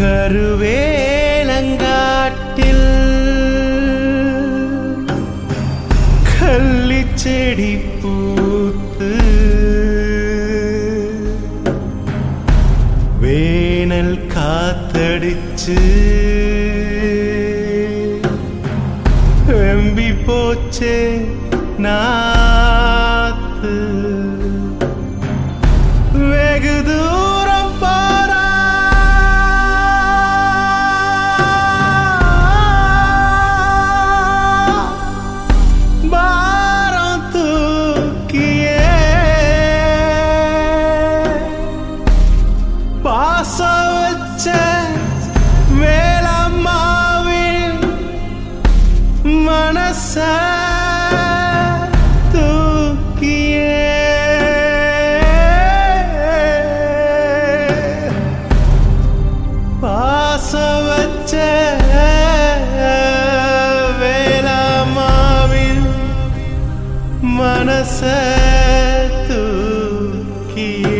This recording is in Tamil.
கருவேலங்காட்டில் கள்ளிச்செடி பூத்து வேனல் காத்தடிச்சு வெம்பி போச்சே நாத்து வெகு தூரம் போறா பாரம் தூக்கியே பாசம் வச்ச வேளம்மாவின் மனச தூக்கியே பாச வச்ச வேளாமாவின் மனச தூக்கிய